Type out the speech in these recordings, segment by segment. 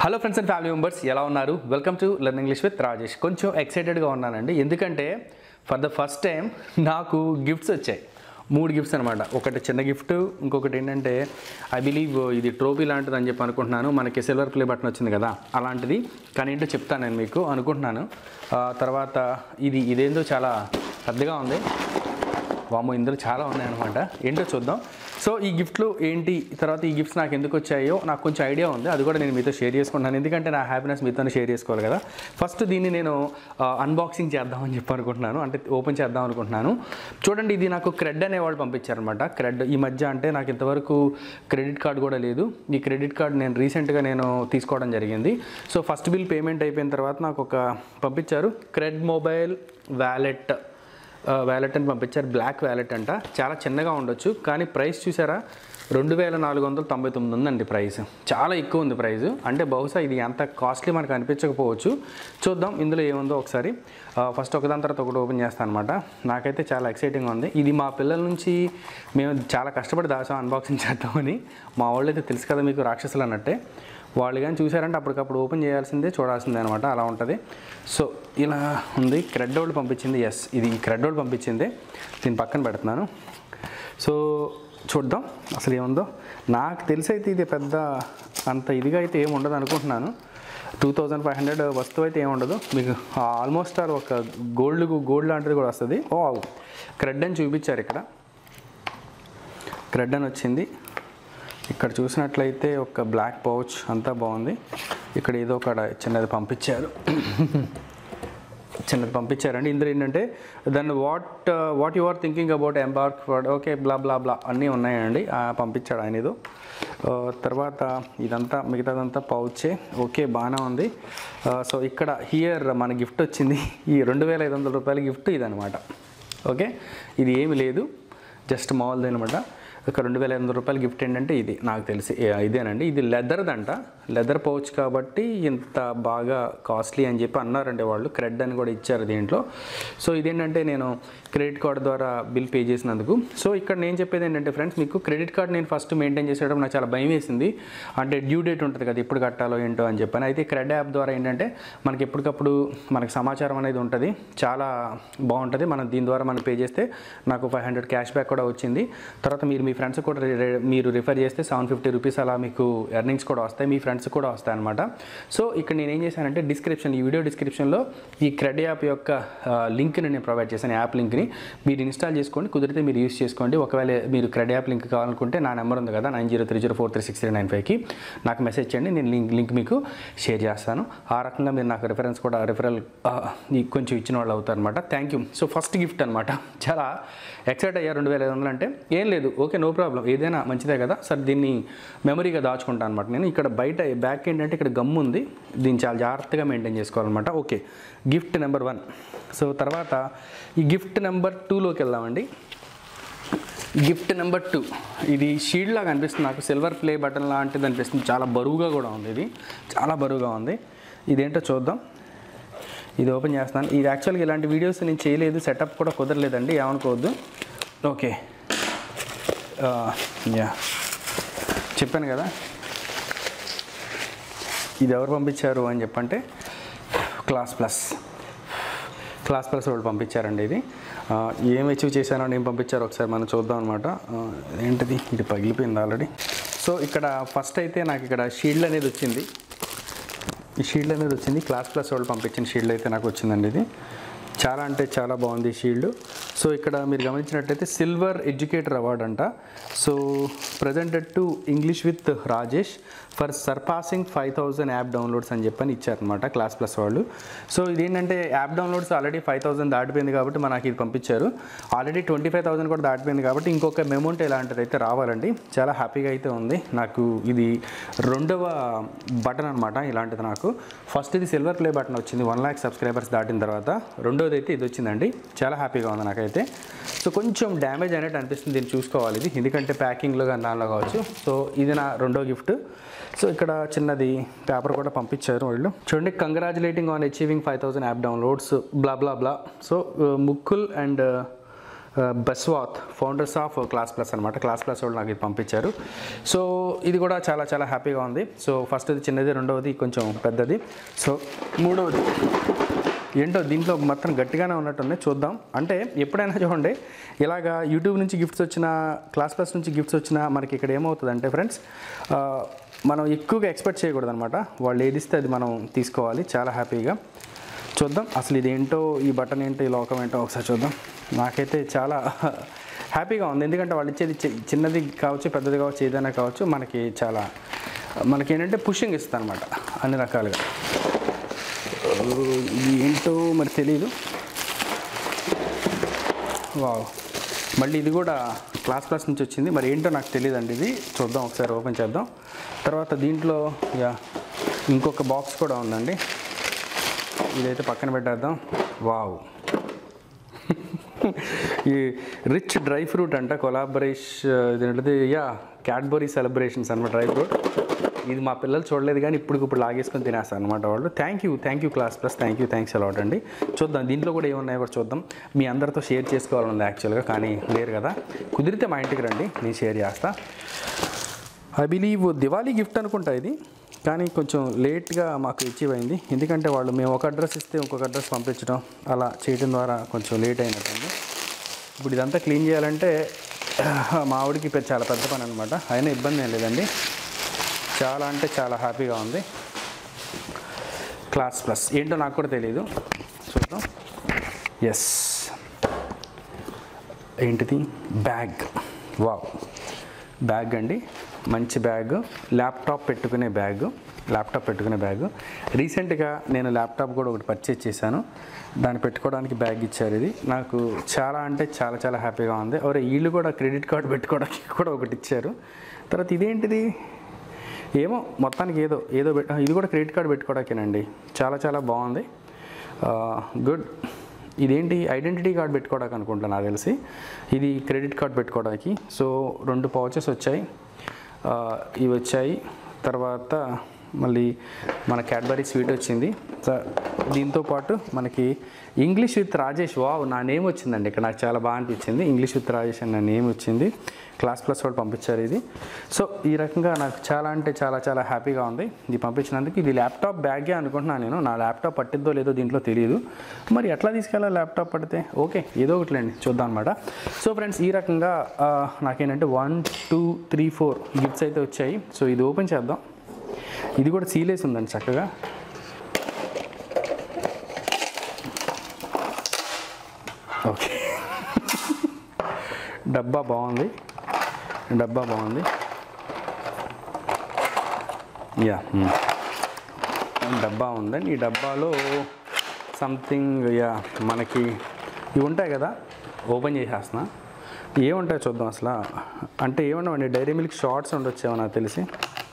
Hello friends and family members ఎలా ఉన్నారు welcome to learn English with Rajesh కొంచెం ఎక్సైటెడ్గా ఉన్నానండి ఎందుకంటే ఫర్ ద ఫస్ట్ టైం నాకు గిఫ్ట్స్ వచ్చాయి మూడు గిఫ్ట్స్ అనమాట ఒకటి చిన్న గిఫ్ట్ ఇంకొకటి ఏంటంటే ఐ బిలీవ్ ఇది ట్రోఫీ లాంటిది అని చెప్పి అనుకుంటున్నాను మనకి సిల్వర్ ప్లే బటన్ వచ్చింది కదా అలాంటిది కానీ ఏంటో చెప్తాను నేను మీకు అనుకుంటున్నాను ఆ, తర్వాత ఇది ఇదేందో చాలా పెద్దగా ఉంది వామో ఇందులో చాలా ఉన్నాయన్నమాట ఏంటో చూద్దాం సో ఈ గిఫ్ట్లు ఏంటి తర్వాత ఈ గిఫ్ట్స్ నాకు ఎందుకు వచ్చాయో నాకు కొంచెం ఐడియా ఉంది అది కూడా నేను మీతో షేర్ చేసుకుంటాను ఎందుకంటే నా హ్యాపీనెస్ మీతో షేర్ చేసుకోవాలి కదా ఫస్ట్ దీన్ని నేను అన్బాక్సింగ్ చేద్దామని చెప్పి అనుకుంటున్నాను అంటే ఓపెన్ చేద్దాం అనుకుంటున్నాను చూడండి ఇది నాకు క్రెడ్ అనేవాళ్ళు పంపించారనమాట క్రెడ్ ఈ మధ్య అంటే నాకు ఇంతవరకు క్రెడిట్ కార్డ్ కూడా లేదు ఈ క్రెడిట్ కార్డ్ నేను రీసెంట్గా నేను తీసుకోవడం జరిగింది సో ఫస్ట్ బిల్ పేమెంట్ అయిపోయిన తర్వాత నాకు ఒక పంపించారు క్రెడ్ మొబైల్ వ్యాలెట్ వ్యాలెట్ అని పంపించారు బ్లాక్ వ్యాలెట్ అంట చాలా చిన్నగా ఉండొచ్చు కానీ ప్రైస్ చూసారా రెండు వేల నాలుగు వందల తొంభై తొమ్మిది ఉందండి ప్రైస్ చాలా ఎక్కువ ఉంది ప్రైస్ అంటే బహుశా ఇది అంత కాస్ట్లీ మనకు అనిపించకపోవచ్చు చూద్దాం ఇందులో ఏముందో ఒకసారి ఫస్ట్ ఒకదాని తర్వాత ఒకటి ఓపెన్ చేస్తాను అనమాట నాకైతే చాలా ఎక్సైటింగ్ ఉంది ఇది మా పిల్లల నుంచి మేము చాలా కష్టపడి దాచాం అన్బాక్సింగ్ చేద్దామని మా వాళ్ళు అయితే తెలుసు కదా మీకు రాక్షసులు అన్నట్టే వాళ్ళు కానీ చూసారంటే అప్పటికప్పుడు ఓపెన్ చేయాల్సిందే చూడాల్సిందే అనమాట అలా ఉంటుంది సో ఇలా ఉంది క్రెడ్ వాళ్ళు పంపించింది ఎస్ ఇది క్రెడ్ వాళ్ళు పంపించింది దీని పక్కన పెడుతున్నాను సో చూద్దాం అసలు ఏముందో నాకు తెలిసి అయితే ఇది పెద్ద అంత ఇదిగా అయితే ఏమి ఉండదు అనుకుంటున్నాను టూ థౌజండ్ ఫైవ్ హండ్రెడ్ వస్తువు అయితే ఏమి ఉండదు మీకు ఆల్మోస్ట్ ఆల్ ఒక గోల్డ్ గోల్డ్ లాంటిది కూడా వస్తుంది ఓ క్రెడ్ అని చూపించారు ఇక్కడ క్రెడ్ అని వచ్చింది ఇక్కడ చూసినట్లయితే ఒక బ్లాక్ పౌచ్ అంతా బాగుంది ఇక్కడ ఏదో ఒక చిన్నది పంపించారు చిన్నది పంపించారండి ఇందులో ఏంటంటే దాన్ని what what you are thinking about embark for okay blah blah blah అన్నీ ఉన్నాయండి ఆ, పంపించాడు ఆయన ఏదో ఆ, తర్వాత ఇదంతా మిగతాదంతా పౌచే ఓకే బాగానే ఉంది ఆ, సో ఇక్కడ హియర్ మన గిఫ్ట్ వచ్చింది ఈ రెండు వేల ఐదు వందల రూపాయల గిఫ్ట్ ఇదనమాట ఓకే ఇది ఏమి లేదు జస్ట్ మామూలుది అనమాట ఒక రెండు వేల ఐదు వందల రూపాయల గిఫ్ట్ ఏంటంటే ఇది నాకు తెలిసి ఏ, ఇదేనండి ఇది లెదర్దంట లెదర్ పౌచ్ కాబట్టి ఇంత బాగా కాస్ట్లీ అని చెప్పి అన్నారండి వాళ్ళు క్రెడ్ అని కూడా ఇచ్చారు దీంట్లో సో ఇదేంటంటే నేను క్రెడిట్ కార్డ్ ద్వారా బిల్ పే చేసినందుకు సో ఇక్కడ నేను చెప్పేది ఏంటంటే ఫ్రెండ్స్ మీకు క్రెడిట్ కార్డ్ నేను ఫస్ట్ మెయింటైన్ చేసేటప్పుడు నాకు చాలా భయం వేసింది అంటే డ్యూ డేట్ ఉంటుంది కదా ఎప్పుడు కట్టాలో ఏంటో అని చెప్పని అయితే క్రెడ్ యాప్ ద్వారా ఏంటంటే మనకి ఎప్పటికప్పుడు మనకి సమాచారం అనేది ఉంటుంది చాలా బాగుంటుంది మనం దీని ద్వారా మనం పే చేస్తే నాకు ఫైవ్ హండ్రెడ్ క్యాష్ బ్యాక్ కూడా వచ్చింది తర్వాత మీరు మీ ఫ్రెండ్స్ కూడా రి- రి- మీరు రిఫర్ చేస్తే సెవెన్ ఫిఫ్టీ రూపీస్ అలా మీకు ఎర్నింగ్స్ కూడా వస్తాయి మీ ఫ్రెండ్స్ కూడా వస్తాయి అనమాట సో ఇక్కడ నేను ఏం చేశానంటే డిస్క్రిప్షన్ ఈ వీడియో డిస్క్రిప్షన్లో ఈ క్రెడ్ యాప్ యొక్క లింక్ని నేను ప్రొవైడ్ చేశాను యాప్ లింక్ని మీరు ఇన్స్టాల్ చేసుకోండి కుదిరితే మీరు యూస్ చేసుకోండి ఒకవేళ మీరు క్రెడ్ యాప్ లింక్ కావాలనుకుంటే నా నెంబర్ ఉంది కదా nine zero three zero four three six three nine ఫైవ్కి నాకు మెసేజ్ చేయండి నేను లింక్ లింక్ మీకు షేర్ చేస్తాను ఆ రకంగా మీరు నాకు రిఫరెన్స్ కూడా రిఫరల్ కొంచెం ఇచ్చిన వాళ్ళు అవుతారు అనమాట thank you so first gift అనమాట చాలా ఎక్సైట్ అయ్యా రెండు వేల ఐదు వందలు అంటే ఏం లేదు ఓకే నో ప్రాబ్లం ఏదైనా మంచిదే కదా సార్ దీన్ని మెమరీగా దాచుకుంటాను అనమాట నేను ఇక్కడ బయట బ్యాక్ ఏంటంటే ఇక్కడ గమ్ ఉంది దీన్ని చాలా జాగ్రత్తగా మెయింటైన్ చేసుకోవాలన్నమాట okay gift number one so తర్వాత ఈ గిఫ్ట్ నెంబర్ టూలోకి వెళ్దామండి గిఫ్ట్ నెంబర్ టూ ఇది షీల్డ్ లాగా అనిపిస్తుంది నాకు సిల్వర్ ప్లే బటన్ లాంటిది అనిపిస్తుంది చాలా బరువుగా కూడా ఉంది ఇది చాలా బరువుగా ఉంది ఇదేంటో చూద్దాం ఇది ఓపెన్ చేస్తాను ఇది యాక్చువల్గా ఇలాంటి వీడియోస్ నేను చేయలేదు సెటప్ కూడా కుదరలేదండి ఏమనుకోవద్దు ఓకే యా చెప్పాను కదా ఇది ఎవరు పంపించారు అని చెప్పంటే క్లాస్ ప్లస్ క్లాస్ ప్లస్ వాళ్ళు పంపించారండి ఇది ఆ, ఏం అచీవ్ చేశానో నేను పంపించారు ఒకసారి మనం చూద్దాం అనమాట ఏంటిది ఇది పగిలిపోయింది ఆల్రెడీ సో ఇక్కడ ఫస్ట్ అయితే నాకు ఇక్కడ షీల్డ్ అనేది వచ్చింది ఈ షీల్డ్ అనేది వచ్చింది క్లాస్ ప్లస్ వాళ్ళు పంపించిన షీల్డ్ అయితే నాకు వచ్చిందండి ఇది చాలా అంటే చాలా బాగుంది ఈ షీల్డ్ సో ఇక్కడ మీరు గమనించినట్టయితే సిల్వర్ ఎడ్యుకేటర్ అవార్డ్ అంట so presented to English with Rajesh for surpassing five thousand app downloads అని చెప్పని ఇచ్చారనమాట క్లాస్ ప్లస్ వాళ్ళు సో ఇదేంటంటే app downloads already five thousand దాటిపోయింది కాబట్టి మనకి ఇది పంపించారు ఆల్రెడీ ట్వంటీ ఫైవ్ థౌసండ్ కూడా దాటిపోయింది కాబట్టి ఇంకొక మెమౌంట్ ఇలాంటిది అయితే రావాలండి చాలా హ్యాపీగా అయితే ఉంది నాకు ఇది రెండవ బటన్ అనమాట ఇలాంటిది నాకు ఫస్ట్ ఇది సిల్వర్ ప్లే బటన్ వచ్చింది వన్ ల్యాక్ సబ్స్క్రైబర్స్ దాటిన తర్వాత రెండోది అయితే ఇది వచ్చిందండి చాలా హ్యాపీగా ఉంది నాకైతే సో కొంచెం డ్యామేజ్ అయినట్టు అనిపిస్తుంది దీన్ని చూసుకోవాలి ఇది ఎందుకంటే ప్యాకింగ్లో కానీ దానిలో కావచ్చు సో ఇది నా రెండో గిఫ్ట్ సో ఇక్కడ చిన్నది పేపర్ కూడా పంపించారు వాళ్ళు చూడండి congratulating on achieving five thousand app downloads blah blah blah so Mukul and Bhaswat founders of class plus అనమాట క్లాస్ ప్లస్ వాళ్ళు నాకు ఇది పంపించారు సో ఇది కూడా చాలా చాలా హ్యాపీగా ఉంది సో ఫస్ట్ది చిన్నది రెండవది కొంచెం పెద్దది సో మూడవది ఏంటో దీంట్లో మొత్తం గట్టిగానే ఉన్నట్టుంది చూద్దాం అంటే ఎప్పుడైనా చూడండి ఇలాగా యూట్యూబ్ నుంచి గిఫ్ట్స్ వచ్చిన క్లాస్ ప్లస్ నుంచి గిఫ్ట్స్ వచ్చిన మనకి ఇక్కడ ఏమవుతుంది అంటే ఫ్రెండ్స్ మనం ఎక్కువగా ఎక్స్పెక్ట్ చేయకూడదు అనమాట వాళ్ళు ఏది ఇస్తే అది మనం తీసుకోవాలి చాలా హ్యాపీగా చూద్దాం అసలు ఇది ఏంటో ఈ బటన్ ఏంటో ఈ లోకం ఏంటో ఒకసారి చూద్దాం నాకైతే చాలా హ్యాపీగా ఉంది ఎందుకంటే వాళ్ళు ఇచ్చేది చి- చిన్నది కావచ్చు పెద్దది కావచ్చు ఏదైనా కావచ్చు మనకి చాలా మనకి ఏంటంటే పుషింగ్ ఇస్తుంది అనమాట అన్ని రకాలుగా ఇది ఏంటో మరి తెలియదు వావ్ మళ్ళీ ఇది కూడా క్లాస్ క్లాస్ నుంచి వచ్చింది మరి ఏంటో నాకు తెలియదండి ఇది చూద్దాం ఒకసారి ఓపెన్ చేద్దాం తర్వాత దీంట్లో యా ఇంకొక బాక్స్ కూడా ఉందండి ఇదైతే పక్కన పెట్టేద్దాం వావ్ ఈ రిచ్ డ్రై ఫ్రూట్ అంట కొలాబరేష్ ఇదేంటిది యా క్యాడ్బరీ సెలబ్రేషన్స్ అనమాట డ్రై ఫ్రూట్ ఇది మా పిల్లలు చూడలేదు కానీ ఇప్పుడు ఇప్పుడు లాగేసుకొని తినేస్తారు అనమాట వాళ్ళు thank you thank you class plus thank you thanks a lot అండి చూద్దాం దీంట్లో కూడా ఏమున్నాయో కూడా చూద్దాం మీ అందరితో షేర్ చేసుకోవాలనుంది యాక్చువల్గా కానీ లేరు కదా కుదిరితే మా ఇంటికి రండి నేను షేర్ చేస్తా ఐ బిలీవ్ దివాళీ గిఫ్ట్ అనుకుంటా ఇది కానీ కొంచెం లేట్గా మాకు అచీవ్ అయింది ఎందుకంటే వాళ్ళు మేము ఒక అడ్రస్ ఇస్తే ఇంకొక అడ్రస్ పంపించడం అలా చేయడం ద్వారా కొంచెం లేట్ అయినట్టుంది ఇప్పుడు ఇదంతా క్లీన్ చేయాలంటే మా ఆవిడకి పెద్ద చాలా పెద్ద పని అనమాట అయినా ఇబ్బంది ఏం లేదండి చాలా అంటే చాలా హ్యాపీగా ఉంది క్లాస్ ప్లస్ ఏంటో నాకు కూడా తెలియదు చూద్దాం ఎస్ ఏంటిది బ్యాగ్ వావ్ బ్యాగ్ అండి మంచి బ్యాగ్ ల్యాప్టాప్ పెట్టుకునే బ్యాగ్ ల్యాప్టాప్ పెట్టుకునే బ్యాగ్ రీసెంట్గా నేను ల్యాప్టాప్ కూడా ఒకటి పర్చేజ్ చేశాను దాన్ని పెట్టుకోవడానికి బ్యాగ్ ఇచ్చారు ఇది నాకు చాలా అంటే చాలా చాలా హ్యాపీగా ఉంది ఎవరు వీళ్ళు కూడా క్రెడిట్ కార్డు పెట్టుకోవడానికి కూడా ఒకటి ఇచ్చారు తర్వాత ఇదేంటిది ఏమో మొత్తానికి ఏదో ఏదో పెట్ ఇది కూడా క్రెడిట్ కార్డు పెట్టుకోవడానికేనండి చాలా చాలా బాగుంది గుడ్ ఇదేంటి ఐడెంటిటీ కార్డ్ పెట్టుకోవడానికి అనుకుంటా నాకు తెలిసి ఇది క్రెడిట్ కార్డ్ పెట్టుకోవడానికి సో రెండు పౌచెస్ వచ్చాయి ఆ, ఇవి వచ్చాయి తర్వాత మళ్ళీ మన క్యాడ్బరీ స్వీట్ వచ్చింది సో దీంతో పాటు మనకి ఇంగ్లీష్ విత్ రాజేష్ వావ్ నా నేమ్ వచ్చిందండి ఇక్కడ నాకు చాలా బాగా అనిపించింది ఇంగ్లీష్ విత్ రాజేష్ అని నా నేమ్ వచ్చింది క్లాస్ ప్లస్ వాళ్ళు పంపించారు ఇది సో ఈ రకంగా నాకు చాలా అంటే చాలా చాలా హ్యాపీగా ఉంది ఇది పంపించినందుకు ఇది ల్యాప్టాప్ బ్యాగే అనుకుంటున్నాను నేను నా ల్యాప్టాప్ పట్టిద్దో లేదో దీంట్లో తెలియదు మరి ఎట్లా తీసుకెళ్ళాలి ల్యాప్టాప్ పడితే ఓకే ఏదో ఒకటిలేండి చూద్దాం అనమాట సో ఫ్రెండ్స్ ఈ రకంగా ఆ, నాకేంటంటే one two three four gifts అయితే వచ్చాయి సో ఇది ఓపెన్ చేద్దాం ఇది కూడా సీలేసి ఉందండి చక్కగా ఓకే డబ్బా బాగుంది డబ్బా బాగుంది యా మ్. డబ్బా ఉందండి ఈ డబ్బాలో సంథింగ్ యా మనకి ఇవి ఉంటాయి కదా ఓపెన్ చేసేస్తున్నా ఏముంటాయో చూద్దాం అసలు అంటే ఏమన్నామండి డైరీ మిల్క్ షార్ట్స్ ఉండొచ్చేమో నాకు తెలిసి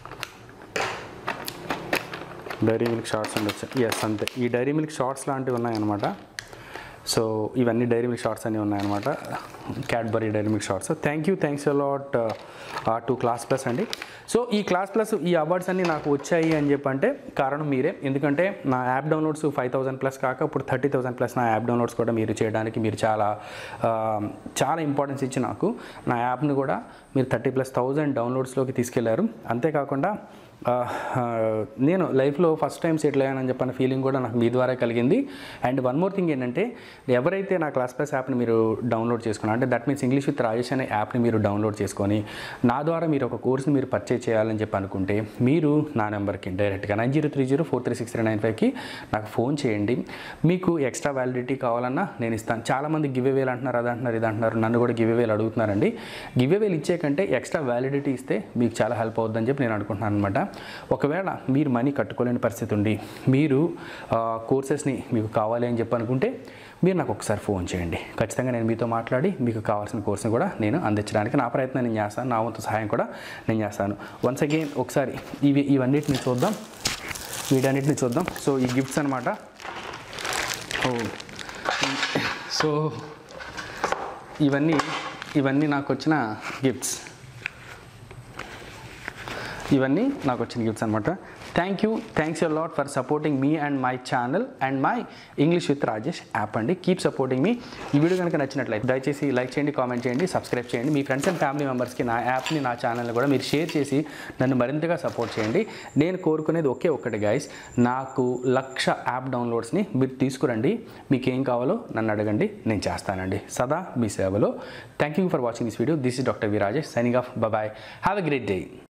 డైరీ మిల్క్ షార్ట్స్ ఉండొచ్చు ఎస్ అంతే ఈ డైరీ మిల్క్ షార్ట్స్ లాంటివి ఉన్నాయన్నమాట సో ఇవన్నీ డైరీ మిల్క్ షార్ట్స్ అన్నీ ఉన్నాయన్నమాట Cadbury Dairy milk shots thank you thanks a lot to class plus అండి సో ఈ క్లాస్ ప్లస్ ఈ అవార్డ్స్ అన్నీ నాకు వచ్చాయి అని చెప్పంటే కారణం మీరే ఎందుకంటే నా app downloads five thousand plus కాక ఇప్పుడు థర్టీ థౌసండ్ ప్లస్ నా యాప్ డౌన్లోడ్స్ కూడా మీరు చేయడానికి మీరు చాలా ఆ, చాలా ఇంపార్టెన్స్ ఇచ్చి నాకు నా యాప్ని కూడా మీరు థర్టీ ప్లస్ థౌజండ్ డౌన్లోడ్స్లోకి తీసుకెళ్లారు అంతేకాకుండా ఆ, ఆ, నేను లైఫ్లో ఫస్ట్ టైం సెటిల్ అయ్యానని చెప్పిన ఫీలింగ్ కూడా నాకు మీ ద్వారా కలిగింది అండ్ వన్ మోర్ థింగ్ ఏంటంటే ఎవరైతే నా క్లాస్ ప్లస్ యాప్ని మీరు డౌన్లోడ్ చేసుకున్నారు అంటే that means English with Rajesh అనే యాప్ని మీరు డౌన్లోడ్ చేసుకొని నా ద్వారా మీరు ఒక కోర్స్ని మీరు పర్చేజ్ చేయాలని చెప్పి అనుకుంటే మీరు నా నెంబర్కి డైరెక్ట్గా nine zero three zero four three six three nine ఫైవ్కి నాకు ఫోన్ చేయండి మీకు ఎక్స్ట్రా వ్యాలిడిటీ కావాలన్నా నేను ఇస్తాను చాలామంది గివ్ అవేలు అంటున్నారు అది అంటున్నారు ఇది అంటున్నారు నన్ను కూడా గివ్ అవేలు అడుగుతున్నారండి గివ్ అవేలు ఇచ్చే కంటే ఎక్స్ట్రా వ్యాలిడిటీ ఇస్తే మీకు చాలా హెల్ప్ అవుతుందని చెప్పి నేను అనుకుంటున్నాను అనమాట ఒకవేళ మీరు మనీ కట్టుకోలేని పరిస్థితి ఉండి మీరు కోర్సెస్ని మీకు కావాలి అని చెప్పి అనుకుంటే మీరు నాకు ఒకసారి ఫోన్ చేయండి ఖచ్చితంగా నేను మీతో మాట్లాడి మీకు కావాల్సిన కోర్సుని కూడా నేను అందించడానికి నా ప్రయత్నం నేను చేస్తాను నా వంతు సహాయం కూడా నేను చేస్తాను వన్స్ అగైన్ ఒకసారి ఇవి ఇవన్నిటిని చూద్దాం వీటన్నిటిని చూద్దాం సో ఈ గిఫ్ట్స్ అనమాట ఓ సో ఇవన్నీ ఇవన్నీ నాకు వచ్చిన గిఫ్ట్స్ ఇవన్నీ నాకు వచ్చిన గిఫ్ట్స్ అనమాట thank you thanks you lot for supporting me and my channel and my English with Rajesh app అండి కీప్ సపోర్టింగ్ మీ ఈ వీడియో కనుక నచ్చినట్లయితే దయచేసి లైక్ చేయండి కామెంట్ చేయండి సబ్స్క్రైబ్ చేయండి మీ ఫ్రెండ్స్ అండ్ ఫ్యామిలీ మెంబర్స్కి నా యాప్ని నా ఛానల్ని కూడా మీరు షేర్ చేసి నన్ను మరింతగా సపోర్ట్ చేయండి నేను కోరుకునేది ఒకే ఒక్కటి గైస్ నాకు లక్ష యాప్ డౌన్లోడ్స్ని మీరు తీసుకురండి మీకు ఏం కావాలో నన్ను అడగండి నేను చేస్తానండి సదా మీ సేవలో thank you for watching this video this is doctor V Rajesh signing off bye have a great day